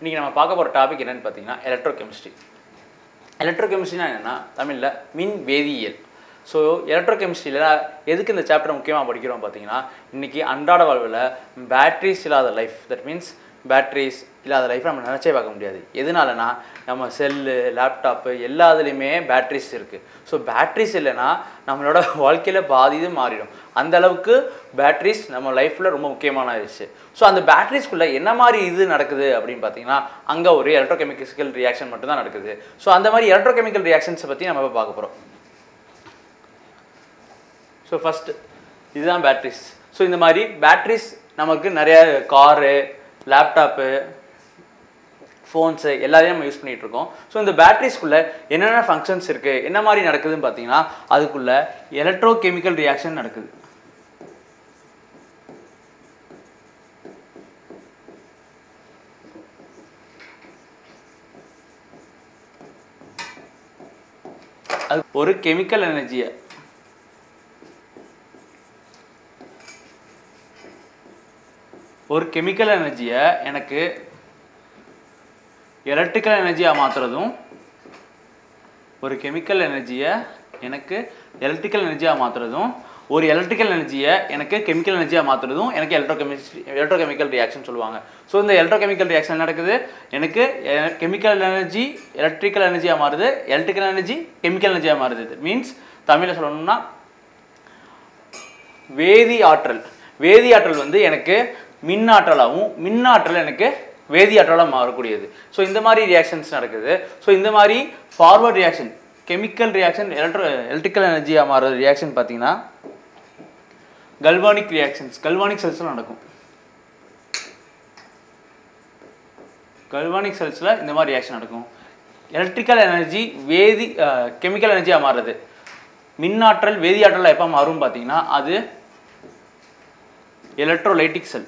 இன்றைக்கி நம்ம பார்க்க போகிற டாபிக் என்னன்னு பார்த்தீங்கன்னா எலக்ட்ரோ கெமிஸ்ட்ரி எலக்ட்ரோ கெமிஸ்ட்ரினா என்னென்னா தமிழில் மின் வேதியியல் ஸோ எலக்ட்ரோ கெமிஸ்ட்ரியில் எதுக்கு இந்த சாப்டர் முக்கியமாக படிக்கிறோம் பார்த்தீங்கன்னா இன்றைக்கி அன்றாட வாழ்வில் பேட்ரிஸ் இல்லாத லைஃப் தட் மீன்ஸ் பேட்ரிஸ் இல்லாத லைஃப் நம்ம நினச்சே பார்க்க முடியாது எதனாலனா நம்ம செல்லு லேப்டாப்பு எல்லாத்துலேயுமே பேட்ரிஸ் இருக்குது ஸோ பேட்ரிஸ் இல்லைன்னா நம்மளோட வாழ்க்கையில் பாதி இது மாறிடும் அந்த அளவுக்கு பேட்ரிஸ் நம்ம லைஃப்பில் ரொம்ப முக்கியமான ஆயிடுச்சு ஸோ அந்த பேட்ரிஸ்குள்ளே என்ன மாதிரி இது நடக்குது அப்படின்னு பார்த்தீங்கன்னா அங்கே ஒரு எலக்ட்ரோகெமிக்கல் ரியாக்ஷன் மட்டும்தான் நடக்குது ஸோ அந்த மாதிரி எலக்ட்ரோகெமிக்கல் ரியாக்ஷன்ஸை பற்றி நம்ம இப்போ பார்க்க போகிறோம் ஸோ ஃபஸ்ட்டு இதுதான் பேட்ரிஸ் ஸோ இந்த மாதிரி பேட்ரிஸ் நமக்கு நிறைய காரு லேப்டாப்பு ஃபோன்ஸு எல்லாத்தையும் நம்ம யூஸ் பண்ணிகிட்டு இருக்கோம் ஸோ இந்த பேட்ரிஸ்குள்ளே என்னென்ன ஃபங்க்ஷன்ஸ் இருக்குது என்ன மாதிரி நடக்குதுன்னு பார்த்தீங்கன்னா அதுக்குள்ளே எலக்ட்ரோ கெமிக்கல் ரியாக்ஷன் நடக்குது அது ஒரு கெமிக்கல் எனர்ஜியை ஒரு கெமிக்கல் எனர்ஜியை எனக்கு எலக்ட்ரிக்கல் எனர்ஜியாக மாற்றுறதும் ஒரு கெமிக்கல் எனர்ஜியை எனக்கு எலக்ட்ரிக்கல் எனர்ஜியாக மாற்றுறதும் ஒரு எலக்ட்ரிக்கல் எனர்ஜியை எனக்கு கெமிக்கல் எனர்ஜியாக மாற்றுறதும் எனக்கு electrochemistry electrochemical reaction சொல்லுவாங்க ஸோ இந்த எலக்ட்ரோ கெமிக்கல் ரியாக்ஷன் நடக்குது எனக்கு கெமிக்கல் எனர்ஜி எலக்ட்ரிக்கல் எனர்ஜியாக மாறுது எலக்ட்ரிக்கல் எனர்ஜி கெமிக்கல் எனர்ஜியாக மாறுது மீன்ஸ் தமிழில் சொல்லணும்னா வேதி ஆற்றல் வேதி ஆற்றல் வந்து எனக்கு மின் ஆற்றலாகவும் மின் ஆற்றல் எனக்கு வேதி ஆற்றலாக மாறக்கூடியது ஸோ இந்த மாதிரி ரியாக்ஷன்ஸ் நடக்குது ஸோ இந்த மாதிரி forward reaction chemical reaction electro electrical எனர்ஜியாக மாறுற ரியாக்ஷன் பார்த்தீங்கன்னா கல்வானிக் ரியாக்ஷன்ஸ் கல்வானிக் செல்ஸில் நடக்கும் கல்வானிக் செல்ஸில் இந்த மாதிரி ரியாக்ஷன் நடக்கும் எலக்ட்ரிக்கல் எனர்ஜி வேதி கெமிக்கல் எனர்ஜியாக மாறுறது மின்னாற்றல் வேதியாற்றல் எப்போ மாறும் பார்த்தீங்கன்னா அது electrolytic cell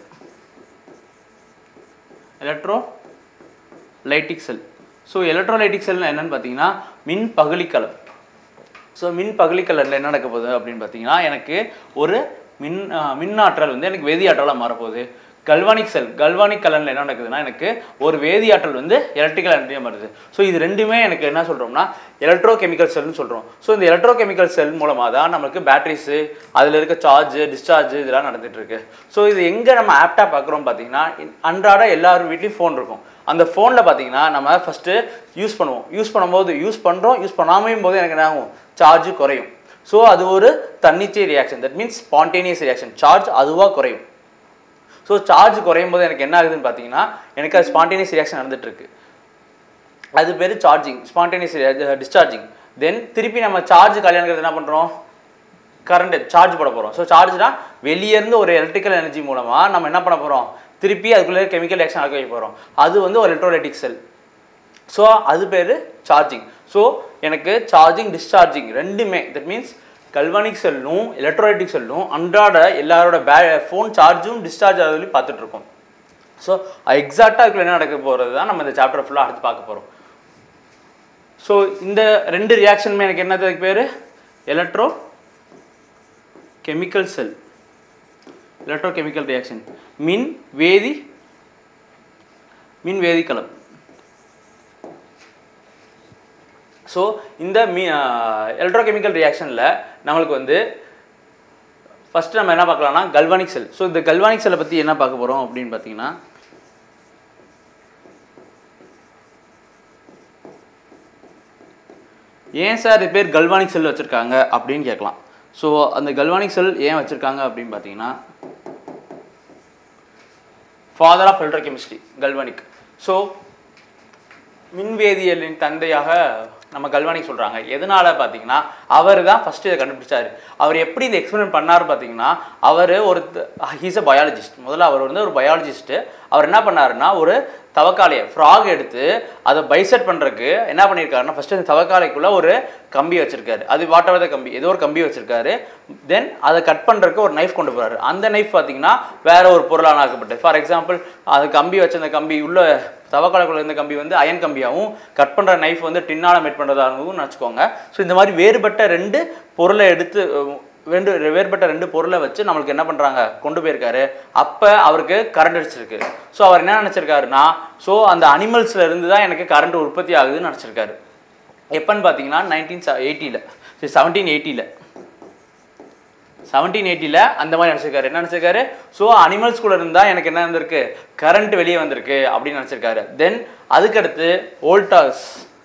electrolytic cell so electrolytic செல்னா என்னன்னு பார்த்தீங்கன்னா மின் பகுளிக்கலம் ஸோ மின் பகுளிக்கலனில் என்ன நடக்க போகுது அப்படின்னு பார்த்தீங்கன்னா எனக்கு ஒரு மின் மின்னாற்றல் வந்து எனக்கு வேதியாற்றலாக மாறப்போகுது கல்வானிக் செல் கல்வானிக் கலனில் என்ன நடக்குதுன்னா எனக்கு ஒரு வேதியாற்றல் வந்து எலக்ட்ரிக்கல் எனர்ஜியாக மாறுது ஸோ இது ரெண்டுமே எனக்கு என்ன சொல்கிறோம்னா எலக்ட்ரோ கெமிக்கல் செல்னு சொல்கிறோம் ஸோ இந்த எலக்ட்ரோ கெமிக்கல் செல் மூலமாக தான் நமக்கு பேட்டரிஸு அதில் இருக்க சார்ஜ் டிஸ்சார்ஜ் இதெல்லாம் நடந்துட்டு இருக்கு ஸோ இது எங்கே நம்ம ஆப்டாக பார்க்குறோம் பார்த்தீங்கன்னா அன்றாட எல்லாரும் வீட்லேயும் ஃபோன் இருக்கும் அந்த ஃபோனில் பார்த்தீங்கன்னா நம்ம ஃபஸ்ட்டு யூஸ் பண்ணுவோம் யூஸ் பண்ணும்போது யூஸ் பண்ணுறோம் யூஸ் பண்ணாமையும் போது எனக்கு என்ன ஆகும் சார்ஜ் குறையும் ஸோ அது ஒரு தன்னிச்சை reaction that means spontaneous reaction charge அதுவாக குறையும் ஸோ சார்ஜ் குறையும் போது எனக்கு என்ன ஆகுதுன்னு பார்த்தீங்கன்னா எனக்கு அது ஸ்பான்டேனியஸ் ரியாக்ஷன் நடந்துட்டு இருக்கு அது பேர் சார்ஜிங் ஸ்பான்டேனியஸ் டிஸ்சார்ஜிங் தென் திருப்பி நம்ம சார்ஜ் கல்யாணங்கிறது என்ன பண்ணுறோம் கரண்ட் சார்ஜ் போட போகிறோம் ஸோ சார்ஜ்னா வெளியேருந்து ஒரு எலக்ட்ரிக்கல் எனர்ஜி மூலமாக நம்ம என்ன பண்ண போகிறோம் திருப்பி அதுக்குள்ளே கெமிக்கல் ரியாக்ஷன் நடக்க வைக்க போகிறோம் அது வந்து ஒரு எலக்ட்ரோலைட்டிக் செல் ஸோ அது பேர் சார்ஜிங் ஸோ எனக்கு சார்ஜிங் டிஸ்சார்ஜிங் ரெண்டுமே தட் மீன்ஸ் கல்வானிக் செல்லும் எலக்ட்ரோலைட்டிக் செல்லும் அன்றாட எல்லாரோட பே ஃபோன் சார்ஜும் டிஸ்சார்ஜ் ஆகுதுலையும் பார்த்துட்டு இருக்கோம் ஸோ எக்ஸாக்டாக அதுக்குள்ள என்ன நடக்க போகிறது தான் நம்ம இந்த சாப்டர் ஃபுல்லாக அடுத்து பார்க்க போகிறோம் ஸோ இந்த ரெண்டு ரியாக்ஷனுமே எனக்கு என்னதுக்கு பேர் electrochemical cell electrochemical reaction மின் வேதி மின் வேதிக்கலம் ஸோ இந்த மீ எலக்ட்ரோகெமிக்கல் ரியாக்ஷனில் நம்மளுக்கு வந்து ஃபஸ்ட்டு நம்ம என்ன பார்க்கலாம்னா கல்வானிக் செல் ஸோ இந்த கல்வானிக் செல்லை பற்றி என்ன பார்க்க போகிறோம் அப்படின்னு பார்த்தீங்கன்னா ஏன் சார் இது பேர் கல்வானிக் செல் வச்சுருக்காங்க அப்படின்னு கேட்கலாம் ஸோ அந்த கல்வானிக் செல் ஏன் வச்சுருக்காங்க அப்படின்னு பார்த்தீங்கன்னா father of electrochemistry galvanic so மின்வேதியியலின் தந்தையாக நம்ம கல்வானிக் சொல்கிறாங்க எதனால பார்த்தீங்கன்னா அவர் தான் ஃபஸ்ட்டு இதை கண்டுபிடிச்சாரு அவர் எப்படி இதை எக்ஸ்பிளைன் பண்ணார் பார்த்தீங்கன்னா அவர் ஒரு ஹீஸ் அ பயாலஜிஸ்ட் முதல்ல அவர் வந்து ஒரு பயாலஜிஸ்ட்டு அவர் என்ன பண்ணாருன்னா ஒரு தவக்காலையை ஃப்ராக் எடுத்து அதை பைசெட் பண்ணுறதுக்கு என்ன பண்ணியிருக்காருன்னா ஃபஸ்ட்டு அந்த தவக்காலைக்குள்ளே ஒரு கம்பி வச்சிருக்காரு அது வாட்டவர் த கம்பி ஏதோ ஒரு கம்பி வச்சிருக்காரு தென் அதை கட் பண்ணுறதுக்கு ஒரு நைஃப் கொண்டு போகிறாரு அந்த நைஃப் பார்த்தீங்கன்னா வேற ஒரு பொருளாக ஆக்கப்பட்டு ஃபார் எக்ஸாம்பிள் அது கம்பி வச்ச அந்த கம்பி உள்ள தவக்காலைக்குள்ள இருந்த கம்பி வந்து அயன் கம்பியாகவும் கட் பண்ணுற நைஃப் வந்து டின்னால் மேட் பண்ணுறதாகவும் வச்சுக்கோங்க ஸோ இந்த மாதிரி வேறுபட்ட ரெண்டு பொருளை எடுத்து ரெண்டு வேறுபட்ட ரெண்டு பொருளை வச்சு நம்மளுக்கு என்ன பண்ணுறாங்க கொண்டு போயிருக்காரு அப்போ அவருக்கு கரண்ட் அடிச்சிருக்கு ஸோ அவர் என்ன நினச்சிருக்காருன்னா ஸோ அந்த அனிமல்ஸ்ல இருந்து தான் எனக்கு கரண்ட் உற்பத்தி ஆகுதுன்னு நினச்சிருக்காரு எப்போன்னு பார்த்தீங்கன்னா நைன்டீன் எயிட்டியில் சரி செவன்டீன் எயிட்டியில் செவன்டீன் எயிட்டியில் அந்த மாதிரி நினச்சிருக்காரு என்ன நினச்சிருக்காரு ஸோ அனிமல்ஸ் கூட இருந்தால் எனக்கு என்ன வந்திருக்கு கரண்ட் வெளியே வந்திருக்கு அப்படின்னு நினச்சிருக்காரு தென் அதுக்கடுத்து வோல்டாஸ்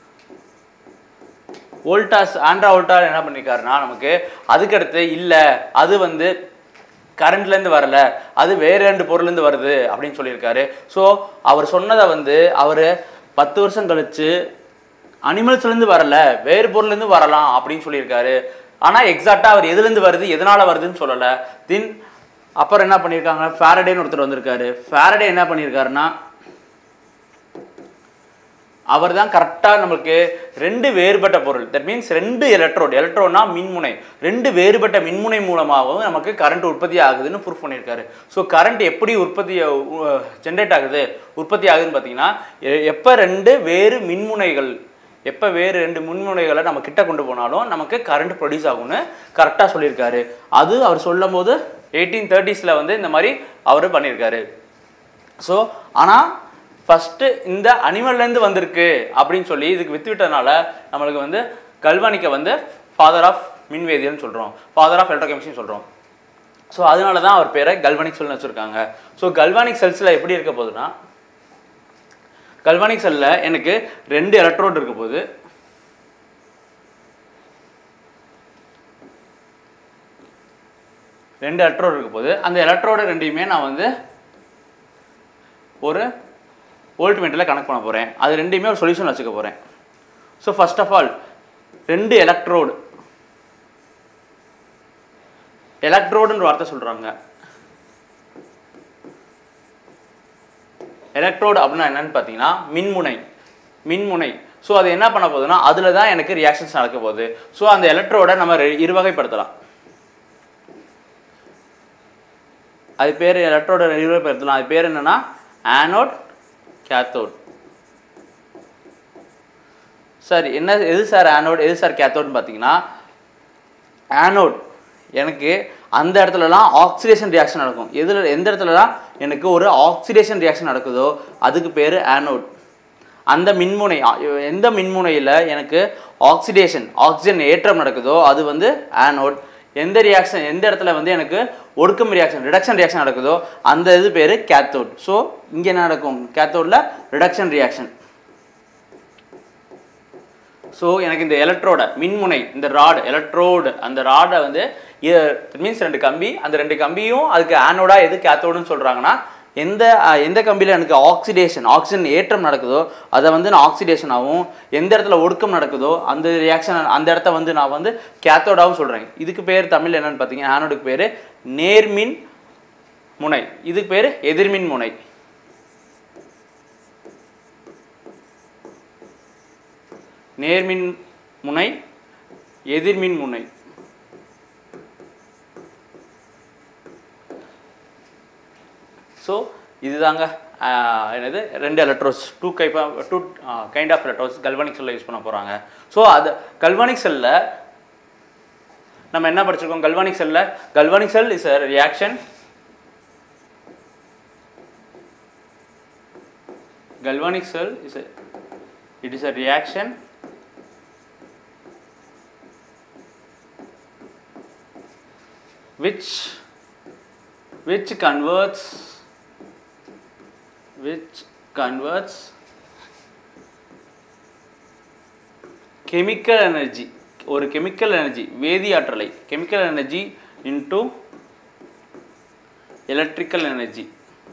வோல்டாஸ் ஆண்ட்ரா வோல்டா என்ன பண்ணியிருக்காருன்னா நமக்கு அதுக்கடுத்து இல்லை அது வந்து கரண்ட்லேருந்து வரல அது வேறு ரெண்டு பொருள்லேருந்து வருது அப்படின்னு சொல்லியிருக்காரு ஸோ அவர் சொன்னதை வந்து அவர் பத்து வருஷம் கழிச்சு அனிமல்ஸ்லேருந்து வரல வேறு பொருள்லேருந்து வரலாம் அப்படின்னு சொல்லியிருக்காரு ஆனால் எக்ஸாக்டாக அவர் எதுலேருந்து வருது எதனால் வருதுன்னு சொல்லலை தென் அப்புறம் என்ன பண்ணியிருக்காங்க ஃபேரடேன்னு ஒருத்தர் வந்திருக்காரு ஃபேரடே என்ன பண்ணியிருக்காருன்னா அவர் தான் கரெக்டாக நம்மளுக்கு ரெண்டு வேறுபட்ட பொருள் தட் மீன்ஸ் ரெண்டு எலக்ட்ரோட் எலக்ட்ரோனா மின்முனை ரெண்டு வேறுபட்ட மின்முனை மூலமாகவும் நமக்கு கரண்ட் உற்பத்தி ஆகுதுன்னு ப்ரூஃப் பண்ணியிருக்காரு ஸோ கரண்ட் எப்படி உற்பத்தி ஜென்ரேட் ஆகுது உற்பத்தி ஆகுதுன்னு பார்த்தீங்கன்னா எ- எப்போ ரெண்டு வேறு மின்முனைகள் எப்போ வேறு ரெண்டு மின்முனைகளை நம்ம கிட்ட கொண்டு போனாலும் நமக்கு கரண்ட் ப்ரொடியூஸ் ஆகும்னு கரெக்டாக சொல்லியிருக்காரு அது அவர் சொல்லும் போது எயிட்டீன் தேர்ட்டிஸில் வந்து இந்த மாதிரி அவர் பண்ணியிருக்காரு ஸோ ஆனால் ஃபஸ்ட்டு இந்த அனிமல்லேருந்து வந்திருக்கு அப்படின்னு சொல்லி இதுக்கு வித்துவிட்டதுனால நம்மளுக்கு வந்து கல்வானிக்கை வந்து ஃபாதர் ஆஃப் மின்வேதியல்னு சொல்கிறோம் ஃபாதர் ஆஃப் எலக்ட்ரோகெமிஸ்ட்ரின்னு சொல்கிறோம் ஸோ அதனால தான் அவர் பேரை கல்வானிக் செல்னு வச்சுருக்காங்க ஸோ கல்வானிக் செல்ஸில் எப்படி இருக்க போகுதுன்னா கல்வானிக் செல்லில் எனக்கு ரெண்டு எலக்ட்ரோடு இருக்க போகுது ரெண்டு எலக்ட்ரோடு இருக்க போகுது அந்த எலக்ட்ரோடு ரெண்டையுமே நான் வந்து ஒரு வோல்ட் மீட்டரில் கனெக்ட் பண்ண போகிறேன் அது ரெண்டையுமே ஒரு சொல்யூஷன் வச்சுக்க போகிறேன் ஸோ ஃபர்ஸ்ட் ஆஃப் ஆல் ரெண்டு எலக்ட்ரோடு எலக்ட்ரோடுன்ற வார்த்தை சொல்கிறாங்க எலக்ட்ரோடு அப்படின்னா என்னன்னு பார்த்தீங்கன்னா மின்முனை மின்முனை ஸோ அது என்ன பண்ண போகுதுன்னா அதில் தான் எனக்கு ரியாக்ஷன்ஸ் நடக்க போகுது ஸோ அந்த எலக்ட்ரோட நம்ம ரெ- இருவகைப்படுத்தலாம் அது பேர் எலக்ட்ரோட இருவகைப்படுத்தலாம் அது பேர் என்னன்னா ஆனோட் கேத்தோட் சார் என்ன எது சார் ஆனோட் எது சார் கேத்தோட்னு பார்த்தீங்கன்னா ஆனோட் எனக்கு அந்த இடத்துலலாம் ஆக்சிடேஷன் ரியாக்ஷன் நடக்கும் எதில் எந்த இடத்துலலாம் எனக்கு ஒரு ஆக்சிடேஷன் ரியாக்ஷன் நடக்குதோ அதுக்கு பேர் ஆனோட் அந்த மின்முனை ஆ, எந்த மின்முனையில் எனக்கு ஆக்சிடேஷன் ஆக்சிஜன் ஏற்றம் நடக்குதோ அது வந்து ஆனோட் எந்த ரியாக்ஷன் எந்த இடத்துல வந்து எனக்கு ஒடுக்கம் ரியாக்ஷன் ரிடக்ஷன் ரியாக்ஷன் நடக்குதோ அந்த இது பேர் கேத்தோட் ஸோ இங்கே என்ன நடக்கும் கேத்தோடில் ரிடக்ஷன் ரியாக்ஷன் ஸோ எனக்கு இந்த எலக்ட்ரோட மின்முனை இந்த ராட் எலக்ட்ரோடு அந்த ராடை வந்து மீன்ஸ் ரெண்டு கம்பி அந்த ரெண்டு கம்பியும் அதுக்கு ஆனோடா எது கேத்தோடுன்னு சொல்கிறாங்கன்னா எந்த அஹ், எந்த கம்பியில் எனக்கு ஆக்சிடேஷன் ஆக்சிஜன் ஏற்றம் நடக்குதோ அதை வந்து நான் ஆக்சிடேஷன் ஆகும் எந்த இடத்துல ஒடுக்கம் நடக்குதோ அந்த ரியாக்ஷன் அந்த இடத்த வந்து நான் வந்து கேத்தோடாவும் சொல்கிறேன் இதுக்கு பேர் தமிழ் என்னன்னு பார்த்தீங்கன்னா ஆனோடுக்கு பேர் நேர்மின் முனை இதுக்கு பேர் எதிர்மின் முனை நேர்மின் முனை எதிர்மின் முனை ஸோ இதுதாங்க ஆஹ், என்னது ரெண்டு எலக்ட்ரோஸ் டூ கைப் two kind of electrodes galvanic செல்லில் யூஸ் பண்ண போகிறாங்க ஸோ அது கல்வானிக் செல்லில் நம்ம என்ன படிச்சிருக்கோம் கல்வானிக் செல்லில் galvanic cell is a reaction galvanic cell is a it is a reaction which which converts which converts chemical energy ஒரு கெமிக்கல் எனர்ஜி வேதி ஆற்றலை chemical energy into electrical energy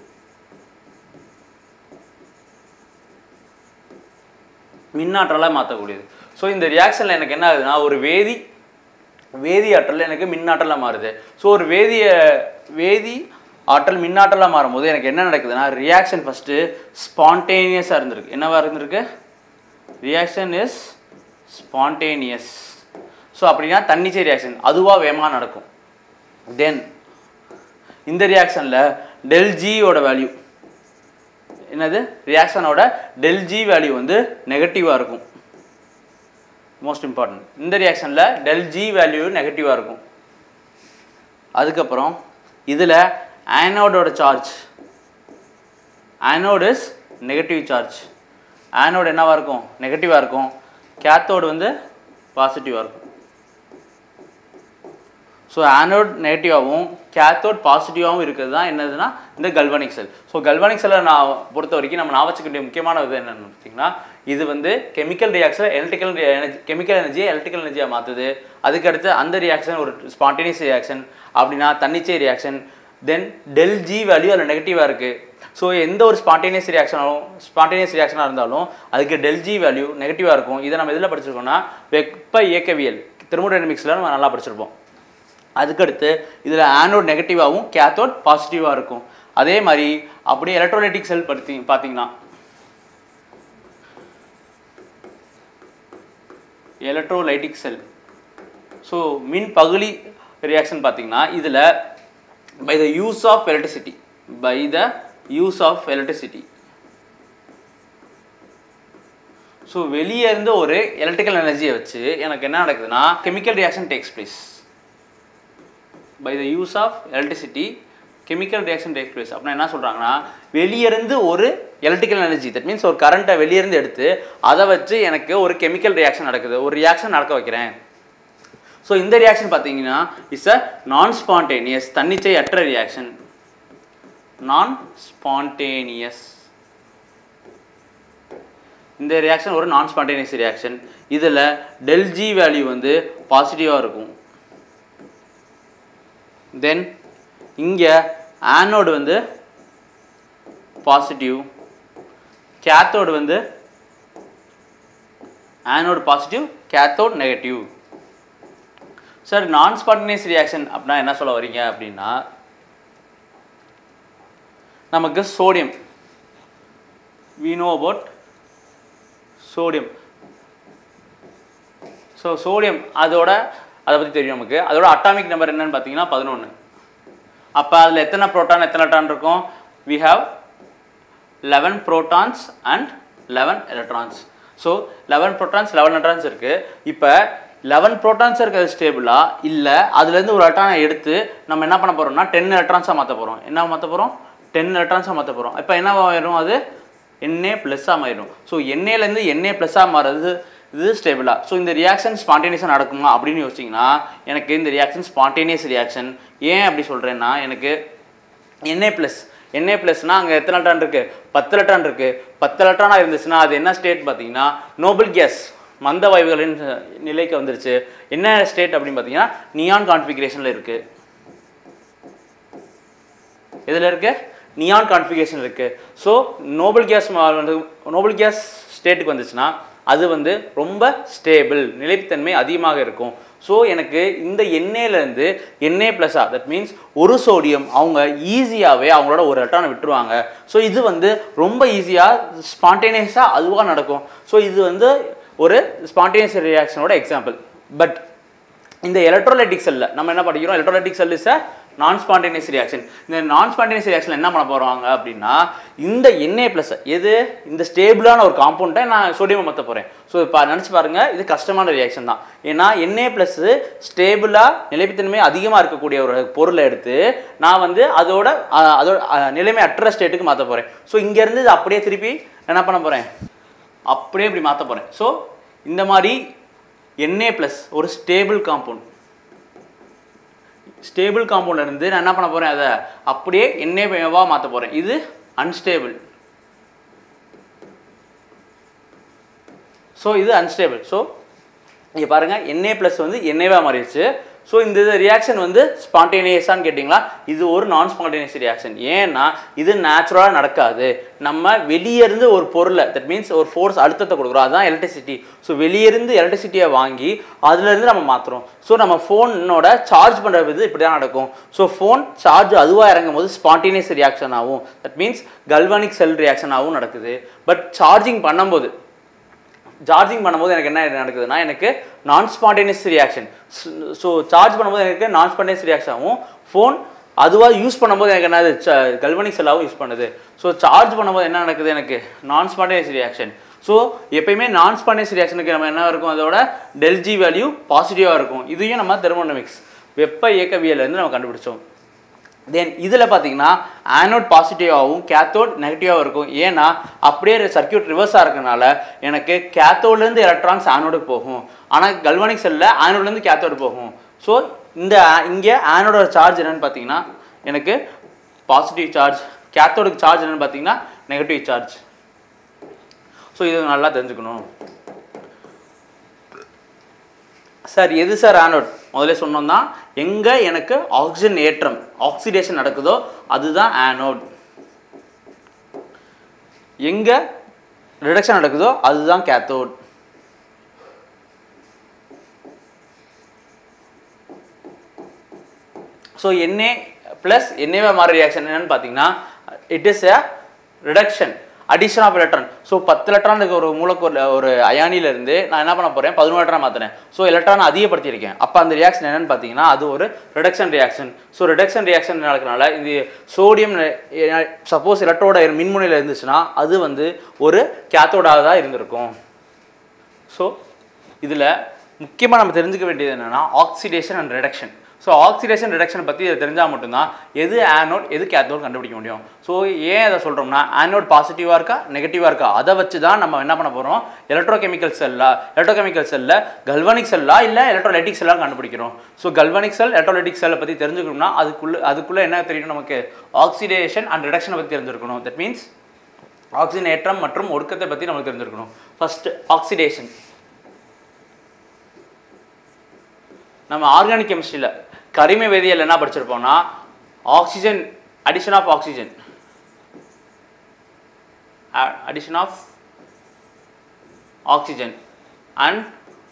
மின்னாற்றலாக மாற்றக்கூடியது ஸோ இந்த ரியாக்ஷனில் எனக்கு என்ன ஆகுதுன்னா ஒரு வேதி வேதி ஆற்றல் எனக்கு மின்னாற்றலாக மாறுது ஸோ ஒரு வேதிய வேதி ஆற்றல் மின்னாற்றலாக மாறும்போது எனக்கு என்ன நடக்குதுன்னா ரியாக்ஷன் ஃபஸ்ட்டு ஸ்பான்டேனியஸாக இருந்திருக்கு என்னவா இருந்திருக்கு ரியாக்ஷன் இஸ் ஸ்பான்டேனியஸ் ஸோ அப்படின்னா தன்னிச்சை ரியாக்ஷன் அதுவாக வேகமாக நடக்கும் தென் இந்த ரியாக்ஷனில் டெல் ஜியோட வேல்யூ என்னது ரியாக்ஷனோட டெல் ஜி வேல்யூ வந்து நெகட்டிவாக இருக்கும் மோஸ்ட் இம்பார்ட்டன்ட் இந்த ரியாக்ஷனில் டெல் ஜி வேல்யூ நெகட்டிவாக இருக்கும் அதுக்கப்புறம் இதில் ஆனோடோட charge anode is negative charge anode என்னவாக இருக்கும் நெகட்டிவாக இருக்கும் கேத்தோடு வந்து பாசிட்டிவாக இருக்கும் ஸோ ஆனோட் நெகட்டிவாகவும் கேத்தோட் பாசிட்டிவாகவும் இருக்கிறது தான் என்னதுன்னா இந்த கல்வனிக் செல் ஸோ கல்வனிக் செல்லை நான் பொறுத்த வரைக்கும் நம்ம நான் வச்சுக்க வேண்டிய முக்கியமான இது என்னென்னு பார்த்தீங்கன்னா இது வந்து chemical reaction electrical energy chemical எனர்ஜியை எலக்ட்ரிக்கல் எனர்ஜியாக மாற்றுது அதுக்கடுத்து அந்த ரியாக்ஷன் ஒரு ஸ்பான்டேனியஸ் ரியாக்ஷன் அப்படின்னா தன்னிச்சை reaction then del G value அதில் நெகட்டிவாக இருக்குது ஸோ எந்த ஒரு ஸ்பான்டேனியஸ் ரியாக்ஷனாலும் ஸ்பான்டேனியஸ் ரியாக்ஷனாக இருந்தாலும் அதுக்கு டெல் ஜி வேல்யூ நெகட்டிவாக இருக்கும் இதை நம்ம எதில் படிச்சிருக்கோம்னா வெப்ப இயக்கவியல் தெர்மோடைனமிக்ஸில் நம்ம நல்லா படிச்சிருப்போம் அதுக்கடுத்து இதில் ஆனோட் நெகட்டிவாகவும் கேத்தோட் பாசிட்டிவாக இருக்கும் அதே மாதிரி அப்படியே எலக்ட்ரோலைட்டிக் செல் படுத்தி பார்த்தீங்கன்னா எலக்ட்ரோலைட்டிக் செல் ஸோ மின் பகுலி ரியாக்ஷன் பார்த்தீங்கன்னா இதில் by the use of electricity by the use of electricity so வெளியே இருந்து ஒரு எலக்ட்ரிக்கல் எனர்ஜியை வச்சு எனக்கு என்ன நடக்குதுன்னா chemical reaction takes place by the use of electricity chemical reaction take place அப்படின்னா என்ன சொல்கிறாங்கன்னா வெளியிருந்து ஒரு எலக்ட்ரிக்கல் எனர்ஜி தட் மீன்ஸ் ஒரு கரண்ட்டை வெளியிருந்து எடுத்து அதை வச்சு எனக்கு ஒரு கெமிக்கல் ரியாக்ஷன் நடக்குது ஒரு ரியாக்ஷன் நடக்க வைக்கிறேன் ஸோ இந்த ரியாக்ஷன் பார்த்தீங்கன்னா இட்ஸ் அ நான் ஸ்பான்டேனியஸ் தன்னிச்சை அற்ற ரியாக்ஷன் நான் ஸ்பான்டேனியஸ் இந்த ரியாக்ஷன் ஒரு நான் ஸ்பான்டேனியஸ் ரியாக்ஷன் இதில் டெல் ஜி வேல்யூ வந்து பாசிட்டிவாக இருக்கும் தென் இங்கே ஆனோடு வந்து பாசிட்டிவ் கேத்தோடு வந்து anode positive cathode negative sir non spontaneous reaction அப்படின்னா என்ன சொல்ல வரீங்க அப்படின்னா நமக்கு sodium we know about sodium so sodium அதோட அதை பற்றி தெரியும் நமக்கு அதோட அட்டாமிக் நம்பர் என்னன்னு பார்த்தீங்கன்னா பதினொன்று அப்போ அதில் எத்தனை புரோட்டான் எத்தனை எலக்ட்ரான் இருக்கும் we have eleven protons and eleven electrons so eleven protons eleven electrons இருக்குது இப்போ லெவன் ப்ரோட்டான்ஸ் இருக்கிறது ஸ்டேபிளா இல்லை அதுலேருந்து ஒரு எலக்ட்ரானை எடுத்து நம்ம என்ன பண்ண போகிறோம்னா டென் எலக்ட்ரான்ஸாக மாற்ற போகிறோம் என்ன மாற்ற போகிறோம் டென் எலக்ட்ரான்ஸாக மாற்ற போகிறோம் இப்போ என்ன ஆயிரும் அது என்ஏ ப்ளஸ்ஸாக மாறிடும் ஸோ என்ஏலேருந்து என்ஏ ப்ளஸ்ஸாக மாறுறது இது ஸ்டேபிளாக ஸோ இந்த ரியாக்ஷன் ஸ்பான்டேனியஸாக நடக்குமா அப்படின்னு யோசிச்சிங்கன்னா எனக்கு இந்த ரியாக்ஷன் ஸ்பான்டேனியஸ் ரியாக்ஷன் ஏன் அப்படி சொல்கிறேன்னா எனக்கு என்ஏ ப்ளஸ் என்ஏ ப்ளஸ்னால் அங்கே எத்தனை எலக்ட்ரான் இருக்குது பத்து எலக்ட்ரான் இருக்குது பத்து எலக்ட்ரானாக இருந்துச்சுன்னா அது என்ன ஸ்டேட் பார்த்தீங்கன்னா நோபல் கேஸ் மந்த வாயுகளின் நிலைக்கு வந்துருச்சு என்ன ஸ்டேட் அப்படின்னு பார்த்தீங்கன்னா நியான் கான்ஃபிகரேஷனில் இருக்குது இதில் இருக்கு நியான் கான்ஃபிகரேஷன் இருக்குது so noble gas noble gas ஸ்டேட்டுக்கு வந்துச்சுன்னா அது வந்து ரொம்ப ஸ்டேபிள் நிலைத்தன்மை அதிகமாக இருக்கும் ஸோ எனக்கு இந்த எண்ணெயிலேருந்து எண்ணெய் ப்ளஸ்ஸா தட் மீன்ஸ் ஒரு சோடியம் அவங்க ஈஸியாகவே அவங்களோட ஒரு எலக்ட்ரானை விட்டுருவாங்க ஸோ இது வந்து ரொம்ப ஈஸியாக ஸ்பான்டேனியஸாக அதுவாக நடக்கும் ஸோ இது வந்து ஒரு ஸ்பான்டேனியஸ் ரியாக்ஷனோட எக்ஸாம்பிள் பட் இந்த எலக்ட்ரோலைட்டிக் செல்லில் நம்ம என்ன படிக்கிறோம் எலக்ட்ரோலைட்டிக் செல் இஸ் அ நான் ஸ்பான்டேனியஸ் ரியாக்ஷன் இந்த நான் ஸ்பான்டேனியஸ் ரியாக்ஷன் என்ன பண்ண போகிறாங்க அப்படின்னா இந்த எண்ணெய் ப்ளஸ் எது இந்த ஸ்டேபிளான ஒரு காம்பவுண்டை நான் சோடியம் மாற்ற போகிறேன் ஸோ இப்போ நினச்சி பாருங்கள் இது கஷ்டமான ரியாக்ஷன் தான் ஏன்னா எண்ணெய் ப்ளஸ் ஸ்டேபிளாக நிலைப்புத்தன்மை அதிகமாக இருக்கக்கூடிய ஒரு பொருளை எடுத்து நான் வந்து அதோட அஹ், அதோட அஹ், நிலைமை அற்ற ஸ்டேட்டுக்கு மாற்ற போகிறேன் ஸோ இங்கேருந்து இது அப்படியே திருப்பி என்ன பண்ண போகிறேன் அப்படியே இப்படி மாற்ற போகிறேன் ஸோ இந்த மாதிரி என்ஏ ப்ளஸ் ஒரு ஸ்டேபிள் காம்பவுண்ட் ஸ்டேபிள் காம்பவுண்ட்ல இருந்து நான் என்ன பண்ண போகிறேன் அதை அப்படியே என்ஏவா மாற்ற போகிறேன் இது அன்ஸ்டேபிள் ஸோ இது அன்ஸ்டேபிள் ஸோ இங்கே பாருங்கள் என்ஏ ப்ளஸ் வந்து என்ஏவாக மாறிடுச்சு ஸோ இந்த ரியாக்ஷன் வந்து ஸ்பான்டேனியஸான்னு கேட்டிங்களா இது ஒரு நான் ஸ்பான்டேனியஸ் ரியாக்ஷன் ஏன்னா இது நேச்சுரலாக நடக்காது நம்ம வெளியேருந்து ஒரு பொருளை தட் மீன்ஸ் ஒரு ஃபோர்ஸ் அழுத்தத்தை கொடுக்குறோம் அதுதான் எலக்ட்ரிசிட்டி ஸோ வெளியேருந்து எலக்ட்ரிசிட்டியை வாங்கி அதுலேருந்து நம்ம மாற்றுறோம் ஸோ நம்ம ஃபோனோட சார்ஜ் பண்ணுறது இப்படி தான் நடக்கும் ஸோ ஃபோன் சார்ஜ் அதுவாக இறங்கும் போது ஸ்பான்டேனியஸ் ரியாக்ஷன் ஆகும் that means galvanic cell reaction ஆகும் நடக்குது பட் சார்ஜிங் பண்ணும்போது சார்ஜிங் பண்ணும்போது எனக்கு என்ன நடக்குதுன்னா எனக்கு non spontaneous reaction so charge பண்ணும்போது எனக்கு நான் ஸ்பான்டேனியஸ் ரியாக்ஷன் ஆகும் ஃபோன் அதுவாக யூஸ் பண்ணும்போது எனக்கு என்னது கல்வனிக் செல்லாகவும் யூஸ் பண்ணுது ஸோ சார்ஜ் பண்ணும்போது என்ன நடக்குது எனக்கு நான் ஸ்பான்டேனியஸ் ரியாக்ஷன் ஸோ எப்பயுமே நான் ஸ்பான்டேனியஸ் ரியாக்ஷனுக்கு நம்ம என்ன இருக்கும் அதோட டெல் ஜி வேல்யூ பாசிட்டிவாக இருக்கும் இதையும் நம்ம தெர்மோனமிக்ஸ் வெப்ப இயக்கவியலேருந்து நம்ம கண்டுபிடிச்சோம் தென் இதில் பார்த்தீங்கன்னா ஆனோட் பாசிட்டிவாகவும் கேத்தோட் நெகட்டிவாகவும் இருக்கும் ஏன்னா அப்படியே சர்க்கியூட் ரிவர்ஸாக இருக்கனால எனக்கு கேத்தோட்லேருந்து எலக்ட்ரான்ஸ் ஆனோடுக்கு போகும் ஆனால் கல்வானிக் செல்லில் ஆனோட்லேருந்து கேத்தோடு போகும் ஸோ இந்த இங்கே ஆனோட சார்ஜ் என்னன்னு பார்த்தீங்கன்னா எனக்கு பாசிட்டிவ் சார்ஜ் கேத்தோடுக்கு சார்ஜ் என்னன்னு பார்த்தீங்கன்னா நெகட்டிவ் சார்ஜ் ஸோ இது நல்லா தெரிஞ்சுக்கணும் சார் எது சார் ஆனோட் முதல்ல சொன்னோம் தான் எங்கே எனக்கு ஆக்சிஜன் ஏற்றம் ஆக்சிடேஷன் நடக்குதோ அதுதான் ஆனோட் எங்கே ரிடக்ஷன் நடக்குதோ அதுதான் கேத்தோட் ஸோ என்ஏ ப்ளஸ் என்ஏவை மாற ரியாக்ஷன் என்னன்னு பார்த்தீங்கன்னா it is a reduction addition of electron so பத்து எலக்ட்ரான் இருக்க ஒரு மூலக்கூறு ஒரு அயானிலேருந்து நான் என்ன பண்ண போகிறேன் பதினோரு எலக்ட்ரான் மாற்றினேன் ஸோ எலக்ட்ரான் அதிகப்படுத்தியிருக்கேன் அப்போ அந்த ரியாக்ஷன் என்னன்னு பார்த்தீங்கன்னா அது ஒரு reduction reaction so reduction reaction நடக்கிறனால இது சோடியம் சப்போஸ் எலக்ட்ரோட மின்முனையில் இருந்துச்சுன்னா அது வந்து ஒரு கேத்தோடாக தான் இருந்திருக்கும் ஸோ இதில் முக்கியமாக நம்ம தெரிஞ்சுக்க வேண்டியது என்னென்னா oxidation and reduction so oxidation reduction பற்றி இதை தெரிஞ்சால் மட்டும்தான் எது ஆனோட் எது கேத்தோட் கண்டுபிடிக்க முடியும் ஸோ ஏன் அதை சொல்கிறோம்னா ஆனோட் பாசிட்டிவாக இருக்கா நெகட்டிவாக இருக்கா அதை வச்சு தான் நம்ம என்ன பண்ண போகிறோம் எலக்ட்ரோகெமிக்கல் செல்லா எலக்ட்ரோகெமிக்கல் செல்லில் கல்வனிக் செல்லா இல்லை எலக்ட்ரோலைட்டிக் செல்லாக கண்டுபிடிக்கிறோம் ஸோ கல்வனிக் செல் எலக்ட்ரோலைட்டிக் செல்லை பற்றி தெரிஞ்சுக்கணும்னா அதுக்குள்ளே அதுக்குள்ளே என்ன தெரியணும் நமக்கு ஆக்சிடேஷன் அண்ட் ரிடக்ஷனை பற்றி தெரிஞ்சிருக்கணும் தட் மீன்ஸ் ஆக்சிஜன் ஏற்றம் மற்றும் ஒடுக்கத்தை பற்றி நமக்கு தெரிஞ்சிருக்கணும் ஃபர்ஸ்ட் ஆக்சிடேஷன் நம்ம ஆர்கானிக் கெமிஸ்ட்ரியில் கரிம வேதியியல் என்ன படிச்சிருப்போம்னா oxygen addition of oxygen addition of oxygen and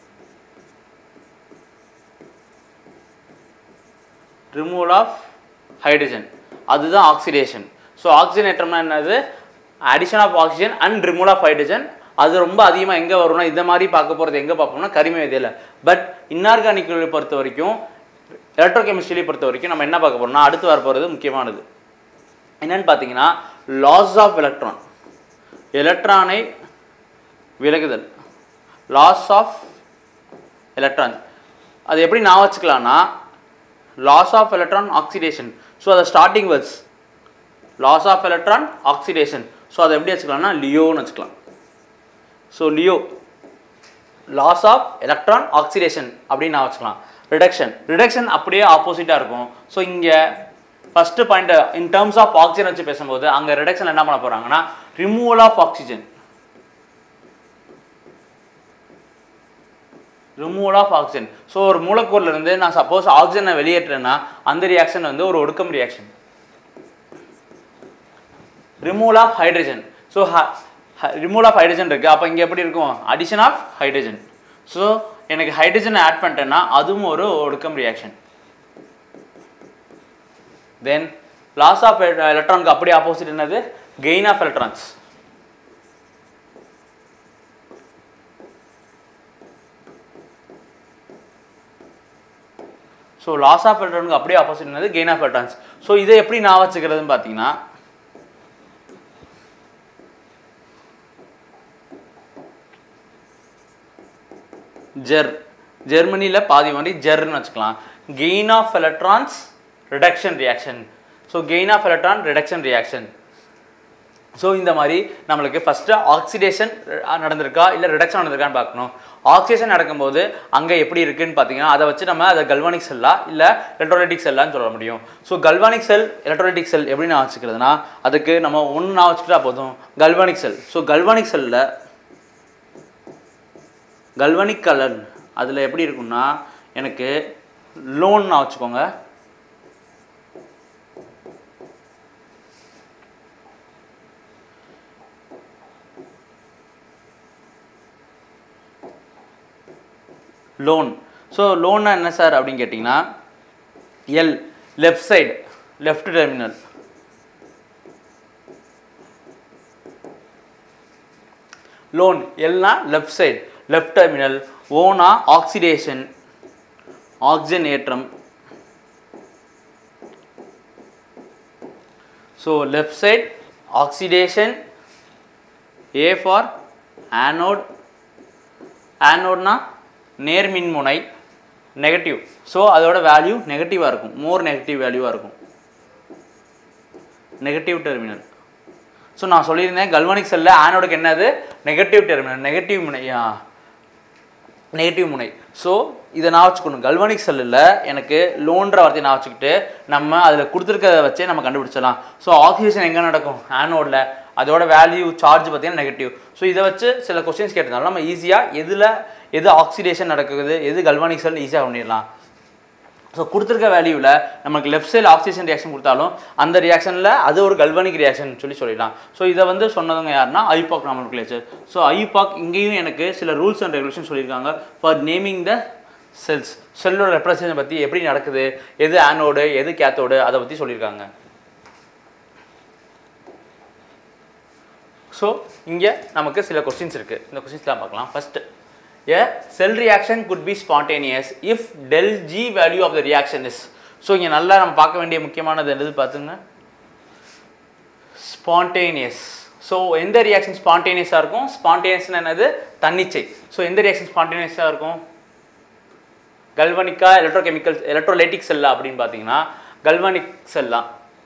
removal of hydrogen அதுதான் ஆக்சிடேஷன் ஸோ ஆக்சிஜன் ஏற்றம்னா என்னது addition of oxygen and removal of hydrogen அது ரொம்ப அதிகமாக எங்கே வரும்னா இந்த மாதிரி பார்க்க போகிறது எங்கே பார்ப்போம்னா கரிம வேதியியல் பட் இன்ஆர்கானிக் பொறுத்த வரைக்கும் எலக்ட்ரோகெமிஸ்ட்ரியை பொறுத்த வரைக்கும் நம்ம என்ன பார்க்க போறோம்னா அடுத்து வர போகிறது முக்கியமானது என்னன்னு பார்த்தீங்கன்னா லாஸ் ஆஃப் எலக்ட்ரான் எலக்ட்ரானை விலகுதல் லாஸ் ஆஃப் எலக்ட்ரான் அது எப்படி நான் வச்சுக்கலாம்னா loss of electron oxidation so அதை starting words loss of electron oxidation so அதை எப்படி வச்சுக்கலாம்னா லியோன்னு வச்சுக்கலாம் so LEO loss of electron oxidation அப்படின்னு நான் வச்சுக்கலாம் ரிடக்ஷன் ரிடக்ஷன் அப்படியே ஆப்போசிட்டாக இருக்கும் ஸோ இங்கே first point in terms of oxygen வச்சு பேசும்போது அங்கே ரிடக்ஷன் என்ன பண்ண போகிறாங்கன்னா removal of oxygen removal of oxygen so ஒரு மூலக்கூறுல இருந்து நான் சப்போஸ் ஆக்சிஜனை வெளியேற்றுறேன்னா அந்த ரியாக்ஷன் வந்து ஒரு ஒடுக்கம் reaction removal of hydrogen so removal of hydrogen இருக்குது அப்போ இங்கே எப்படி இருக்கும் அடிஷன் ஆஃப் ஹைட்ரஜன் ஸோ எனக்கு ஹைட்ரஜனை ஆட் பண்ணிட்டேன்னா அதுவும் ஒரு ஒடுக்கம் ரியாக்ஷன் தென் லாஸ் ஆஃப் எலக்ட்ரானுக்கு அப்படியே ஆப்போசிட் என்னது gain of electrons so loss of எலக்ட்ரானுக்கு அப்படியே ஆப்போசிட் என்னது கெயின் ஆஃப் எலக்ட்ரான்ஸ் ஸோ இதை எப்படி நான் வச்சுக்கிறதுன்னு பார்த்தீங்கன்னா ஜெர் ஜெர்மனியில் பாதி மாதிரி ஜெர்னு வச்சுக்கலாம் gain of electrons reduction reaction so gain of electron reduction reaction so இந்த மாதிரி நம்மளுக்கு ஃபஸ்ட்டு ஆக்சிடேஷன் நடந்திருக்கா இல்லை ரிடக்ஷன் நடந்திருக்கான்னு பார்க்கணும் ஆக்சிடேஷன் நடக்கும்போது அங்கே எப்படி இருக்குன்னு பார்த்தீங்கன்னா அதை வச்சு நம்ம அதை கல்வானிக் செல்லா இல்லை எலக்ட்ரோலைட்டிக் செல்லான்னு சொல்ல முடியும் so galvanic cell electrolytic cell எப்படி நான் வச்சுக்கிறதுனா அதுக்கு நம்ம ஒன்று நான் வச்சுக்கிட்டா போதும் கல்வானிக் செல் ஸோ கல்வானிக் செல்லில் கல்வனிக் கலன் அதில் எப்படி இருக்கும்னா எனக்கு லோன் நான் வச்சுக்கோங்க லோன் ஸோ லோன்னா என்ன சார் அப்படின்னு கேட்டிங்கன்னா L left side left terminal LOAN எல்னா லெஃப்ட் சைடு லெஃப்ட் டெர்மினல் ஓனா ஆக்சிடேஷன் ஆக்சிஜன் ஏற்றம் so left side oxidation A for anode ஆனோட்னா நேர்மின்முனை நெகட்டிவ் ஸோ அதோட வேல்யூ நெகட்டிவாக இருக்கும் மோர் நெகட்டிவ் வேல்யூவாக இருக்கும் நெகட்டிவ் டெர்மினல் ஸோ நான் சொல்லியிருந்தேன் கல்வனிக் செல்ல ஆனோடுக்கு என்னது நெகட்டிவ் டெர்மினல் நெகட்டிவ் முனை நெகட்டிவ் முனை ஸோ இதை நான் வச்சுக்கணும் கல்வனிக் செல்லில் எனக்கு லோன்ற வார்த்தையை நான் வச்சுக்கிட்டு நம்ம அதில் கொடுத்துருக்கத வச்சே நம்ம கண்டுபிடிச்சிடலாம் ஸோ ஆக்சிஜன் எங்கே நடக்கும் ஆனோடில் அதோட வேல்யூ சார்ஜ் பார்த்தீங்கன்னா நெகட்டிவ் ஸோ இதை வச்சு சில கொஸ்டின்ஸ் கேட்டதுனால நம்ம ஈஸியாக எதில் எது ஆக்சிடேஷன் நடக்குது எது கல்வனிக் செல் ஈஸியாக பண்ணிடலாம் ஸோ கொடுத்துருக்க வேல்யூவில் நமக்கு லெஃப்ட் சைடில் ஆக்சிஜன் ரியாக்ஷன் கொடுத்தாலும் அந்த ரியாக்ஷனில் அது ஒரு கல்வனிக் ரியாக்ஷன் சொல்லி சொல்லிடலாம் ஸோ இதை வந்து சொன்னவங்க யாருன்னா ஐபாக் நாமன்குலேச்சர் ஸோ ஐபாக் இங்கேயும் எனக்கு சில ரூல்ஸ் அண்ட் ரெகுலேஷன் சொல்லியிருக்காங்க ஃபார் நேமிங் த செல்ஸ் செல்லோட ரெப்ரசன்டேஷன் பற்றி எப்படி நடக்குது எது ஆனோடு எது கேத்தோடு அதை பற்றி சொல்லியிருக்காங்க ஸோ இங்கே நமக்கு சில கொஸ்டின்ஸ் இருக்குது இந்த கொஸ்டின்ஸ்லாம் பார்க்கலாம் first A cell reaction could be spontaneous if del G value of the reaction is so இங்கே நல்லா நம்ம பார்க்க வேண்டிய முக்கியமானது என்னது பார்த்துங்க ஸ்பான்டேனியஸ் ஸோ எந்த ரியாக்ஷன் ஸ்பான்டேனியஸாக இருக்கும் ஸ்பான்டேனியஸ்னு என்னது தன்னிச்சை ஸோ எந்த ரியாக்ஷன் ஸ்பான்டேனியஸாக இருக்கும் கல்வனிக்கா எலக்ட்ரோகெமிக்கல் எலக்ட்ரோலைட்டிக் செல்லா அப்படின்னு பார்த்தீங்கன்னா கல்வனிக் செல்லா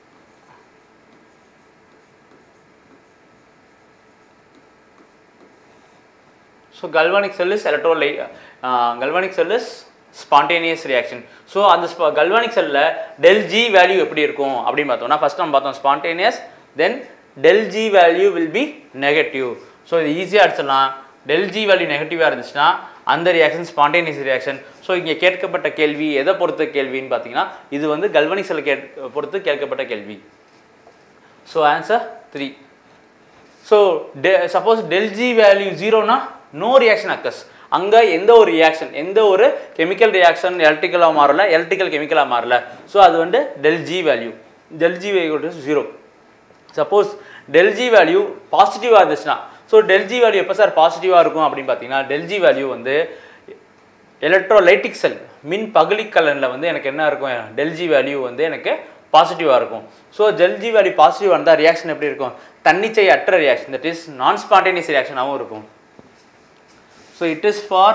ஸோ கல்வானிக் செல் இஸ் எலக்ட்ரோலை galvanic cell is spontaneous reaction so அந்த கல்வானிக் செல்லில் டெல் ஜி வேல்யூ எப்படி இருக்கும் அப்படின்னு பார்த்தோம்னா ஃபஸ்ட் நம்ம பார்த்தோம் spontaneous then del G value will be negative so இது ஈஸியாக அடிச்சிடலாம் டெல் ஜி வேல்யூ நெகட்டிவாக இருந்துச்சுன்னா அந்த ரியாக்ஷன் ஸ்பான்டேனியஸ் ரியாக்ஷன் ஸோ இங்கே கேட்கப்பட்ட கேள்வி எதை பொறுத்த கேள்வின்னு பார்த்தீங்கன்னா இது வந்து கல்வனிக் செல்லை கே பொறுத்து கேட்கப்பட்ட கேள்வி ஸோ ஆன்சர் த்ரீ ஸோ டெ சப்போஸ் டெல் ஜி வேல்யூ ஜீரோனா நோ ரியாக்ஷன் அக்கஸ் அங்கே எந்த ஒரு ரியாக்ஷன் எந்த ஒரு கெமிக்கல் ரியாக்ஷன் எலக்ட்ரிக்கலாக மாறல எலக்ட்ரிக்கல் கெமிக்கலாக மாறல ஸோ அது வந்து del G value del G value zero suppose del G value பாசிட்டிவாக இருந்துச்சுன்னா ஸோ டெல் ஜி வேல்யூ எப்போ சார் பாசிட்டிவாக இருக்கும் அப்படின்னு பார்த்தீங்கன்னா டெல் ஜி வேல்யூ வந்து எலக்ட்ரோலைட்டிக் செல் மின் பகுலிக்கலனில் வந்து எனக்கு என்ன இருக்கும் டெல் ஜி வேல்யூ வந்து எனக்கு பாசிட்டிவாக இருக்கும் ஸோ டெல் ஜி வேல்யூ பாசிட்டிவாக இருந்தால் ரியாக்ஷன் எப்படி இருக்கும் தன்னிச்சை அற்ற reaction that is non spontaneous ரியாக்ஷனாகவும் இருக்கும் so it is for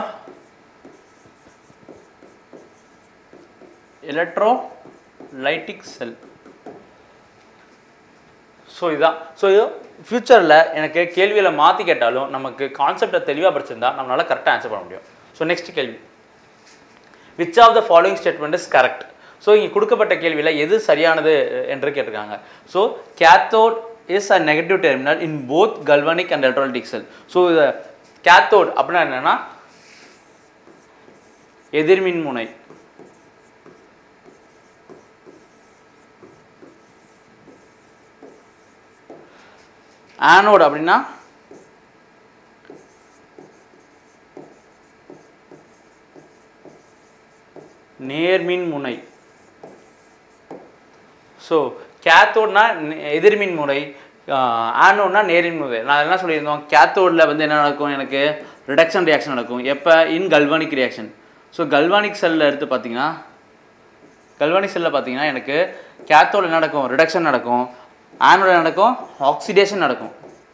electrolytic cell so இதுதான் ஸோ இது ஃப்யூச்சரில் எனக்கு கேள்வியில் மாற்றி கேட்டாலும் நமக்கு கான்செப்டை தெளிவாக படிச்சிருந்தா நம்மளால் கரெக்டாக ஆன்சர் பண்ண முடியும் ஸோ நெக்ஸ்ட் கேள்வி which of the following statement is correct so இங்கே கொடுக்கப்பட்ட கேள்வியில் எது சரியானது என்று கேட்டிருக்காங்க so cathode is a negative terminal in both galvanic and electrolytic cell so இது கேத்தோட் அப்படின்னா என்னென்னா எதிர்மின் முனை ஆனோட் அப்படின்னா நேர்மின் முனை ஸோ கேத்தோட்னா எதிர்மின் முறை ஆனோட்னா நேர்மின் முறை நான் என்ன சொல்லியிருந்தோம் கேத்தோடில் வந்து என்ன நடக்கும் எனக்கு ரிடக்ஷன் ரியாக்ஷன் நடக்கும் எப்போ in galvanic reaction so galvanic செல்லில் எடுத்து பார்த்தீங்கன்னா கல்வானிக் செல்லில் பார்த்தீங்கன்னா எனக்கு கேத்தோட என்ன நடக்கும் ரிடக்ஷன் நடக்கும் ஆனோட நடக்கும் ஆக்சிடேஷன் நடக்கும்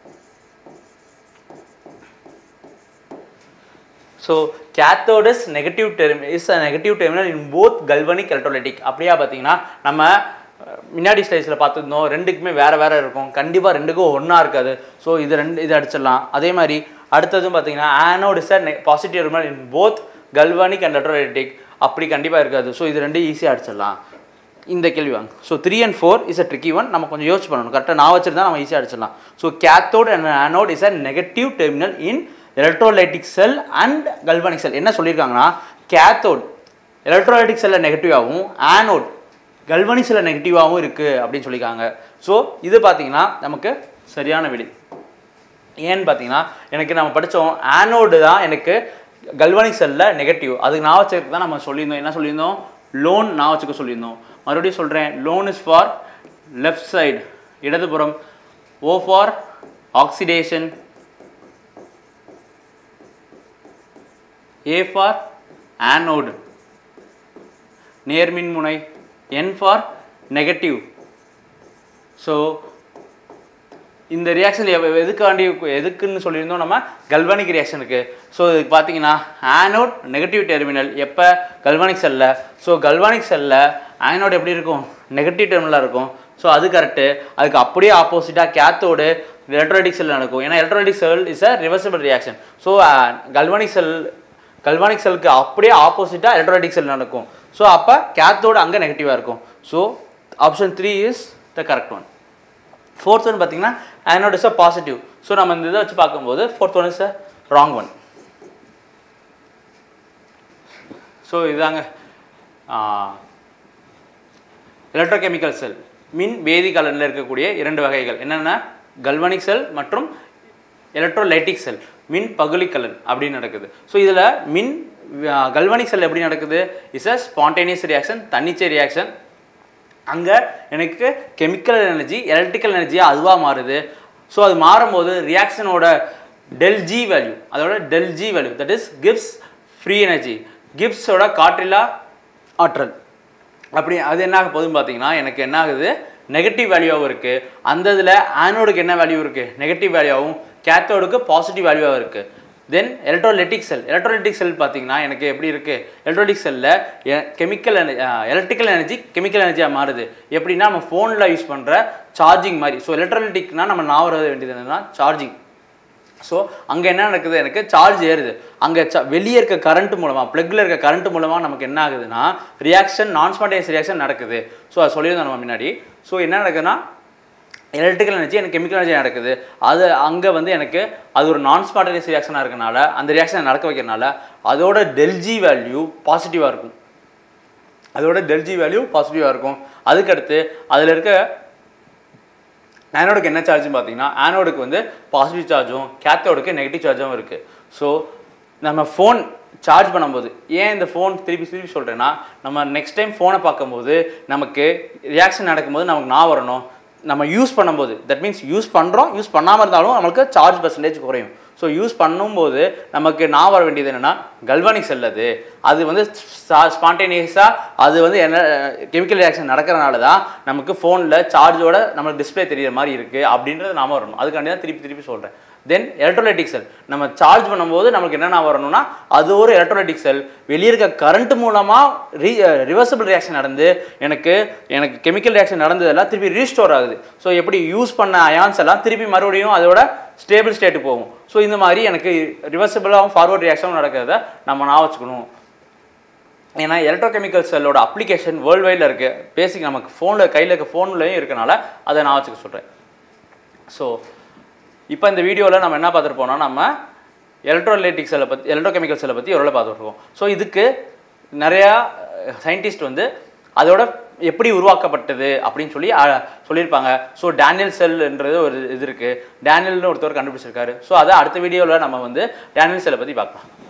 so cathode is negative term is a negative terminal in both galvanic electrolytic அப்படியா பார்த்தீங்கன்னா நம்ம அஹ், முன்னாடி ஸ்லைஸில் பார்த்துருந்தோம் ரெண்டுக்குமே வேறு வேறு இருக்கும் கண்டிப்பாக ரெண்டுக்கும் ஒன்றா இருக்காது ஸோ இது ரெண்டு இது அடிச்சிடலாம் அதே மாதிரி அடுத்ததும் பார்த்தீங்கன்னா anode is a positive terminal in both galvanic and electrolytic அப்படி கண்டிப்பாக இருக்காது ஸோ இது ரெண்டும் ஈஸியாக அடிச்சிடலாம் இந்த கேள்வி வாங்க so three and four is a tricky one நம்ம கொஞ்சம் யோசிச்சு பண்ணணும் கரெக்டாக நான் வச்சிருந்தா நம்ம ஈஸியாக அடிச்சிடலாம் so cathode and anode is a negative terminal in electrolytic cell and galvanic cell என்ன சொல்லியிருக்காங்கன்னா கேத்தோட் எலக்ட்ரோலைட்டிக் செல்லில் நெகட்டிவாகவும் ஆனோட் கல்வனிக் செல்லில் நெகட்டிவாகவும் இருக்குது அப்படின்னு சொல்லியிருக்காங்க ஸோ இது பார்த்தீங்கன்னா நமக்கு சரியான விடை ஏன்னு பார்த்தீங்கன்னா எனக்கு நம்ம படித்தோம் ஆனோடு தான் எனக்கு கல்வானிக் செல்லில் நெகட்டிவ் அதுக்கு நான் வச்சுருக்கு தான் நம்ம சொல்லியிருந்தோம் என்ன சொல்லியிருந்தோம் லோன் நான் வச்சுக்க சொல்லியிருந்தோம் மறுபடியும் சொல்கிறேன் LOAN is for left side இடதுபுறம் O for oxidation A for anode நேர்மின்முனை என் ஃபார் நெகட்டிவ் ஸோ இந்த ரியாக்ஷன் எதுக்காண்டி எதுக்குன்னு சொல்லியிருந்தோம் நம்ம கல்வானிக் ரியாக்ஷனுக்கு ஸோ இதுக்கு பார்த்தீங்கன்னா ஆனோட் நெகட்டிவ் டெர்மினல் எப்போ கல்வானிக் செல்லில் ஸோ கல்வானிக் செல்லில் ஆனோட் எப்படி இருக்கும் நெகட்டிவ் டெர்மினலாக இருக்கும் ஸோ அது கரெக்டு அதுக்கு அப்படியே ஆப்போசிட்டாக கேத்தோடு எலக்ட்ரோலைட்டிக் செல் நடக்கும் ஏன்னா electrolytic cell is a reversible reaction so galvanic cell galvanic செல்லுக்கு அப்படியே ஆப்போசிட்டாக எலக்ட்ரோலைட்டிக் செல் நடக்கும் ஸோ அப்போ கேத்தோடு அங்கே நெகட்டிவாக இருக்கும் so option three is the correct one fourth one பார்த்தீங்கன்னா anode is a positive so நம்ம இந்த இதை வச்சு பார்க்கும்போது fourth one is a wrong one so இதாங்க எலக்ட்ரோகெமிக்கல் செல் மின் வேதி கலனில் இருக்கக்கூடிய இரண்டு வகைகள் என்னென்ன கல்வனிக் செல் மற்றும் எலக்ட்ரோலைட்டிக் செல் மின் பகுளிக்கலன் அப்படின்னு நடக்குது ஸோ இதில் மின் கல்வனிக் செல் எப்படி நடக்குது இஸ் அ ஸ்பான்டேனியஸ் ரியாக்ஷன் தன்னிச்சை ரியாக்ஷன் அங்கே எனக்கு கெமிக்கல் எனர்ஜி எலக்ட்ரிக்கல் எனர்ஜியாக அதுவாக மாறுது ஸோ அது மாறும்போது ரியாக்ஷனோட டெல் ஜி வேல்யூ அதோட del G value that is Gibbs free energy கிப்ஸோட காற்றில்லா ஆற்றல் அப்படி அது என்ன ஆக போகுதுன்னு பார்த்தீங்கன்னா எனக்கு என்ன ஆகுது நெகட்டிவ் வேல்யூவாகவும் இருக்குது அந்த இதில் ஆனோடுக்கு என்ன வேல்யூ இருக்குது நெகட்டிவ் வேல்யூவாகவும் கேத்தோடுக்கு பாசிட்டிவ் வேல்யூவாகவும் இருக்குது தென் எலக்ட்ரோலிட்டிக் செல் எலக்ட்ரோலிட்டிக் செல் பார்த்தீங்கன்னா எனக்கு எப்படி இருக்குது எலக்ட்ரோலிட்டிக் செல்லில் கெமிக்கல் எலக்ட்ரிக்கல் எனர்ஜி கெமிக்கல் எனர்ஜியாக மாறுது எப்படின்னா நம்ம ஃபோனில் யூஸ் பண்ணுற சார்ஜிங் மாதிரி ஸோ எலக்ட்ரோலிட்டிக்னா நம்ம ஞாபகம் வர வேண்டியது என்னன்னா சார்ஜிங் ஸோ அங்கே என்ன நடக்குது எனக்கு சார்ஜ் ஏறுது அங்கே ச வெளியே இருக்க கரண்ட் மூலமாக ப்ளக்கில் இருக்க கரண்ட் மூலமாக நமக்கு என்ன ஆகுதுன்னா ரியாக்ஷன் நான் ஸ்பான்டேனியஸ் ரியாக்ஷன் நடக்குது ஸோ அது சொல்லியிருந்தோம் நம்ம முன்னாடி ஸோ என்ன நடக்குதுன்னா எலக்ட்ரிக்கல் எனர்ஜி எனக்கு கெமிக்கல் எனர்ஜி நடக்குது அது அங்கே வந்து எனக்கு அது ஒரு நான் ஸ்பான்டேனியஸ் ரியாக்ஷனாக இருக்கனால அந்த ரியாக்ஷனை நடக்க வைக்கிறனால அதோட டெல்ஜி வேல்யூ பாசிட்டிவாக இருக்கும் அதோட டெல்ஜி வேல்யூ பாசிட்டிவாக இருக்கும் அதுக்கடுத்து அதில் இருக்க ஆனோடுக்கு என்ன சார்ஜ்னு பார்த்தீங்கன்னா ஆனோடுக்கு வந்து பாசிட்டிவ் சார்ஜும் கேத்தோடுக்கு நெகட்டிவ் சார்ஜும் இருக்குது ஸோ நம்ம ஃபோன் சார்ஜ் பண்ணும்போது ஏன் இந்த ஃபோன் திருப்பி திருப்பி சொல்கிறேன்னா நம்ம நெக்ஸ்ட் டைம் ஃபோனை பார்க்கும்போது நமக்கு ரியாக்ஷன் நடக்கும்போது நமக்கு நான் வரணும் நம்ம யூஸ் பண்ணும்போது தட் மீன்ஸ் யூஸ் பண்ணுறோம் யூஸ் பண்ணாமல் இருந்தாலும் நமக்கு சார்ஜ் பர்சன்டேஜ் குறையும் ஸோ யூஸ் பண்ணும்போது நமக்கு நான் வர வேண்டியது என்னென்னா கல்வானிக் செல் அது அது வந்து ஸ்பான்டேனியஸாக அது வந்து என்ன கெமிக்கல் ரியாக்ஷன் நடக்கிறனால தான் நமக்கு ஃபோனில் சார்ஜோட நம்மளுக்கு டிஸ்பிளே தெரியிற மாதிரி இருக்குது அப்படின்றது நாம வரணும் அதுக்காண்டி தான் திருப்பி திருப்பி சொல்கிறேன் தென் எலக்ட்ரோலைட்டிக் செல் நம்ம சார்ஜ் பண்ணும்போது நமக்கு என்னென்ன வரணும்னா அது ஒரு எலக்ட்ரோலைட்டிக் செல் வெளியே இருக்க கரண்ட் மூலமாக ரீ ரிவர்சபிள் ரியாக்ஷன் நடந்து எனக்கு எனக்கு கெமிக்கல் ரியாக்ஷன் நடந்ததெல்லாம் திருப்பி ரீஸ்டோர் ஆகுது ஸோ எப்படி யூஸ் பண்ண அயான்ஸ் எல்லாம் திருப்பி மறுபடியும் அதோட ஸ்டேபிள் ஸ்டேட்டு போகும் ஸோ இந்த மாதிரி எனக்கு ரிவர்சபிளாகவும் ஃபார்வர்ட் ரியாக்ஷனும் நடக்கிறத நம்ம நான் வச்சுக்கணும் ஏன்னா எலக்ட்ரோகெமிக்கல் செல்லோட அப்ளிகேஷன் வேர்ல்டு வைடில் இருக்குது பேசிக் நமக்கு ஃபோனில் கையில் இருக்க ஃபோன்லையும் இருக்கனால அதை நான் வச்சுக்க சொல்கிறேன் ஸோ இப்போ இந்த வீடியோவில் நம்ம என்ன பார்த்துருப்போம்னா நம்ம எலக்ட்ரோலைட்டிக் செல்லை பற்றி எலக்ட்ரோகெமிக்கல் செல்லை பற்றி எவ்வளோ பார்த்துருக்கோம் ஸோ இதுக்கு நிறையா சயின்டிஸ்ட் வந்து அதோட எப்படி உருவாக்கப்பட்டது அப்படின்னு சொல்லி அஹ், சொல்லியிருப்பாங்க ஸோ டேனியல் செல்ன்றது ஒரு இது இருக்குது டேனியல்னு ஒருத்தர் கண்டுபிடிச்சிருக்காரு ஸோ அதை அடுத்த வீடியோவில் நம்ம வந்து டேனியல் செல்லை பற்றி பார்க்கலாம்